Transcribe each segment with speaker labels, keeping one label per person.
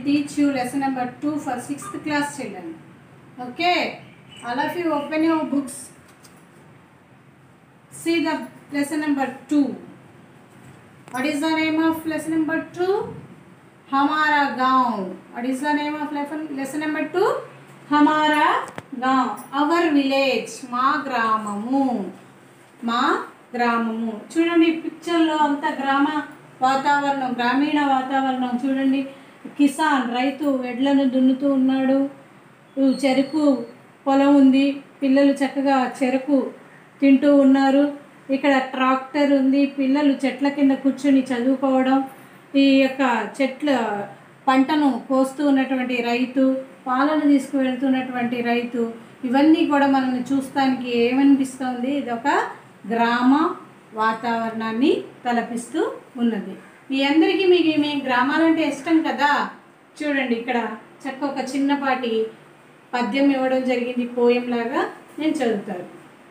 Speaker 1: teach you lesson number 2 for 6th class children. Okay, all of you open your books. See the lesson number 2. What is the name of lesson number 2? Hamara Gaon. What is the name of lesson, lesson number 2? Hamara Gaon. Our village. మా గ్రామము మా గ్రామము చూడండి ఈ పిక్చర్లో అంతా గ్రామ వాతావరణం గ్రామీణ వాతావరణం చూడండి కిసాన్ రైతు ఎడ్లను దున్నుతూ ఉన్నాడు ఉ, చెరుకు పొలం ఉంది పిల్లలు చక్కగా చెరుకు తింటూ ఉన్నారు ఇక్కడ ట్రాక్టర్ ఉంది పిల్లలు చెట్ల కింద కూర్చొని చదువుకోవడం ఈ యొక్క చెట్ల పంటను కోస్తూ ఉన్నటువంటి రైతు పాలను తీసుకువెళ్తున్నటువంటి రైతు ఇవన్నీ కూడా మనం చూస్తానికి ఏమనిపిస్తుంది ఇది ఒక గ్రామ వాతావరణాన్ని తలపిస్తూ ఉన్నది మీ అందరికీ మీకు మీ గ్రామాలంటే ఇష్టం కదా చూడండి ఇక్కడ చక్క ఒక చిన్నపాటి పద్యం ఇవ్వడం జరిగింది పోయం లాగా నేను చదువుతాను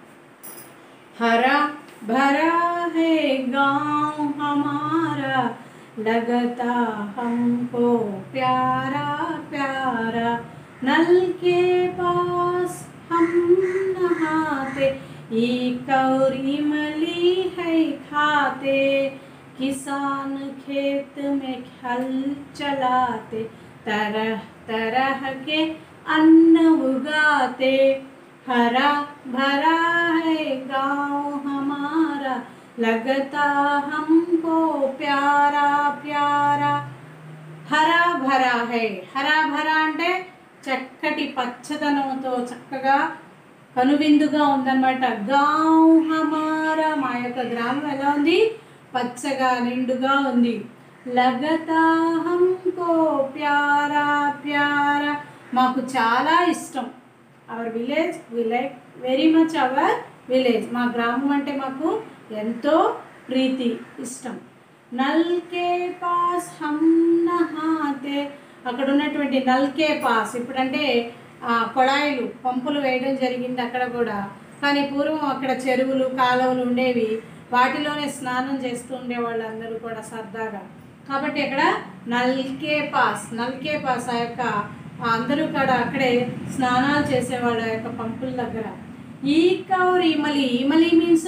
Speaker 1: हरा भरा है गांव हमारा लगता हमको प्यारा प्यारा नल के पास हम नहाते एक और इमली है खाते किसान खेत में हल चलाते तरह तरह के अन्न उगाते हरा भरा है गांव हमारा लगता हमको प्यारा प्यारा హరా భరా హై హరా భరా అంటే చక్కటి పచ్చదనంతో చక్కగా కనువిందుగా ఉందన్నమాట గావ్ హమారా మా యొక్క గ్రామం ఎలా ఉంది పచ్చగా నిండుగా ఉంది లగతా హంకో ప్యారా ప్యారా మాకు చాలా ఇష్టం our village we like very much our village మా గ్రామం అంటే మాకు ఎంతో ప్రీతి ఇష్టం నల్కే పాస్ హమ్ నహాతే అక్కడ ఉన్నటువంటి నల్కే పాస్ ఇప్పుడంటే ఆ, కొళాయిలు పంపులు వేయడం జరిగింది అక్కడ కూడా కానీ పూర్వం అక్కడ చెరువులు కాలువలు ఉండేవి వాటిలోనే స్నానం చేస్తూ ఉండేవాళ్ళు అందరూ కూడా సరదాగా కాబట్టి అక్కడ నల్కే పాస్ నల్కే పాస్ ఆ యొక్క ఆ అందరూ కూడా అక్కడే స్నానాలు చేసేవాళ్ళు ఆ యొక్క పంపుల దగ్గర ఈ కౌర్ ఇమలి ఇమలి మీన్స్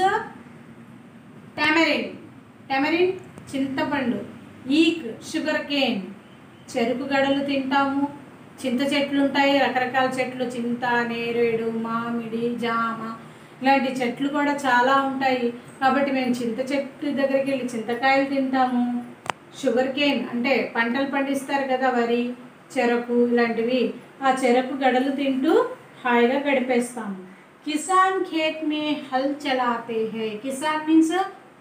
Speaker 1: టెమరిన్ టెమరిన్ చింతపండు ఈక్ షుగర్ కేన్ చెరుకు గడలు తింటాము చింత చెట్లు ఉంటాయి రకరకాల చెట్లు చింత నేరేడు మామిడి జామ ఇలాంటి చెట్లు కూడా చాలా ఉంటాయి కాబట్టి మేము చింత చెట్టు దగ్గరికి వెళ్ళి చింతకాయలు తింటాము షుగర్ కేన్ అంటే పంటలు పండిస్తారు కదా వరి చెరకు ఇలాంటివి ఆ చెరకు గడలు తింటూ హాయిగా గడిపేస్తాము కిసాన్ ఖేత్ మే హల్ చలాతే హై కిసాన్ మీన్స్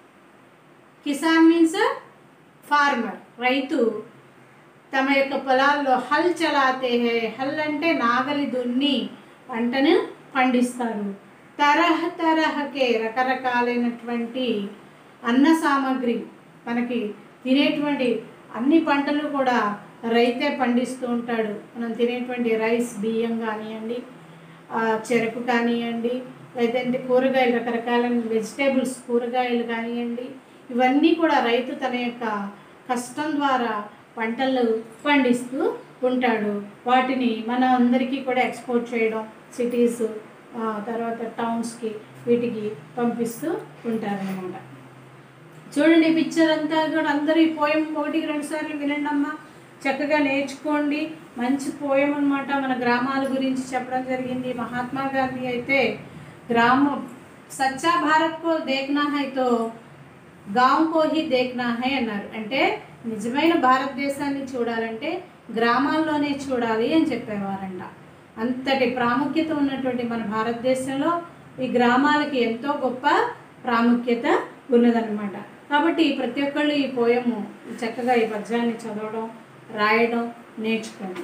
Speaker 1: కిసాన్ మీన్స్ ఫార్మర్ రైతు తమ యొక్క పొలాల్లో హల్ చలాతే హే హల్ అంటే నాగలి దున్ని పంటను పండిస్తారు తరహ తరహకే రకరకాలైనటువంటి అన్న సామాగ్రి మనకి తినేటువంటి అన్ని పంటలు కూడా రైతే పండిస్తూ ఉంటాడు మనం తినేటువంటి రైస్ బియ్యం కానివ్వండి ఆ, చెరకు కానివ్వండి లేదంటే కూరగాయలు రకరకాలైన వెజిటేబుల్స్ కూరగాయలు కానివ్వండి ఇవన్నీ కూడా రైతు తన యొక్క కష్టం ద్వారా పంటలు పండిస్తూ ఉంటాడు వాటిని మన అందరికీ కూడా ఎక్స్పోర్ట్ చేయడం సిటీస్ తర్వాత టౌన్స్కి వీటికి పంపిస్తూ ఉంటారనమాట చూడండి ఈ పిక్చర్ అంతా కూడా అందరూ ఈ పోయం ఒకటికి రెండు సార్లు వినండి అమ్మా చక్కగా నేర్చుకోండి మంచి పోయం అన్నమాట మన గ్రామాల గురించి చెప్పడం జరిగింది మహాత్మా గాంధీ అయితే గ్రామ సచ్చా భారత్ కో దేఖ్నా హై తో గాంవ్ కో హీ దేఖ్నా హై అన్నారు అంటే నిజమైన భారతదేశాన్ని చూడాలంటే గ్రామాల్లోనే చూడాలి అని చెప్పేవారంట అంతటి ప్రాముఖ్యత ఉన్నటువంటి మన భారతదేశంలో ఈ గ్రామాలకి ఎంతో గొప్ప ప్రాముఖ్యత ఉన్నదన్నమాట కాబట్టి ప్రతి ఒక్కళ్ళు ఈ పోయము చక్కగా ఈ పద్యాన్ని చదవడం రాయడం నేర్చుకోండి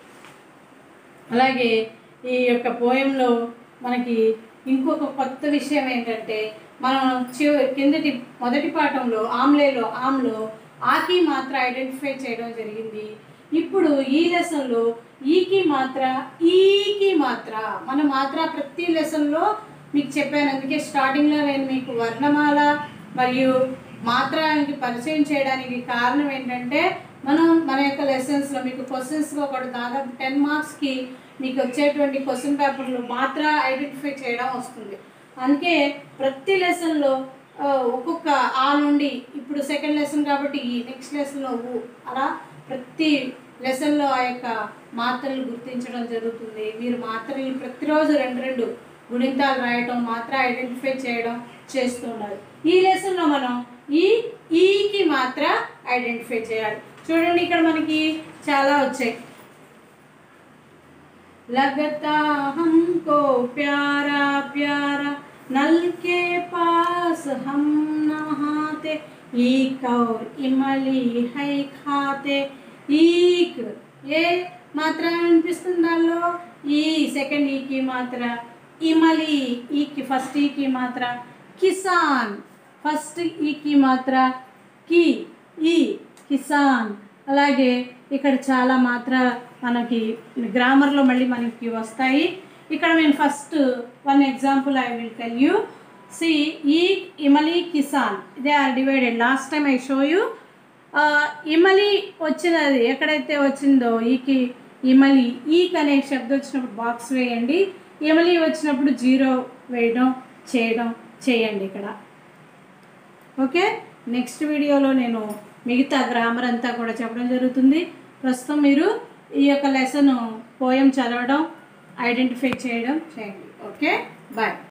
Speaker 1: అలాగే ఈ యొక్క పోయంలో మనకి ఇంకొక కొత్త విషయం ఏంటంటే మనం చివ కిందటి మొదటి పాఠంలో ఆమ్లేలో ఆమ్లో ఆకి మాత్ర ఐడెంటిఫై చేయడం జరిగింది ఇప్పుడు ఈ లెసన్లో ఈకి మాత్ర ఈకి మాత్ర మన మాత్ర ప్రతి లెసన్లో మీకు చెప్పాను అందుకే స్టార్టింగ్లో నేను మీకు వర్ణమాల మరియు మాత్రానికి పరిచయం చేయడానికి కారణం ఏంటంటే మనం మన యొక్క లెసన్స్లో మీకు క్వశ్చన్స్లో ఒకటి దాదాపు టెన్ మార్క్స్కి మీకు వచ్చేటువంటి క్వశ్చన్ పేపర్లు మాత్ర ఐడెంటిఫై చేయడం వస్తుంది అందుకే ప్రతి లెసన్లో ఆ, ఒక్కొక్క ఆ నుండి ఇప్పుడు సెకండ్ లెసన్ కాబట్టి ఈ నెక్స్ట్ లెసన్లో ఊ అలా ప్రతి లెసన్లో ఆ యొక్క మాత్రలు గుర్తించడం జరుగుతుంది మీరు మాత్రలు ప్రతిరోజు రెండు రెండు గుణింతాలు రాయటం మాత్ర ఐడెంటిఫై చేయడం చేస్తూ ఉండాలి ఈ లెసన్లో మనం ఈ ఈకి మాత్ర ఐడెంటిఫై చేయాలి చూడండి ఇక్కడ మనకి చాలా వచ్చాయి लगता हमको प्यारा प्यारा नल के पास हम नहाते ईक और इमली है खाते ఈక్ ఏ మాత్ర అనిపిస్తుంది దానిలో ఈ సెకండ్ ఈకి మాత్ర ఇమలి ఈకి ఫస్ట్ ఈకి మాత్ర కిసాన్ ఫస్ట్ ఈకి మాత్ర కి ఈ కిసాన్ అలాగే ఇక్కడ చాలా మాత్ర మనకి గ్రామర్లో మళ్ళీ మనకి వస్తాయి ఇక్కడ నేను first one example I will tell you see ఈ ఇమలి కిసాన్ they are divided last time I show you ఇమలి వచ్చినది ఎక్కడైతే వచ్చిందో ఈకి ఇమలి ఈక్ అనే శబ్దం వచ్చినప్పుడు బాక్స్ వేయండి ఇమలి వచ్చినప్పుడు జీరో వేయడం చేయడం చేయండి ఇక్కడ ఓకే నెక్స్ట్ వీడియోలో నేను మిగతా గ్రామర్ అంతా కూడా చెప్పడం జరుగుతుంది ప్రస్తుతం మీరు ఈ యొక్క లెసన్ పోయం చదవడం ఐడెంటిఫై చేయడం చేయండి ఓకే బాయ్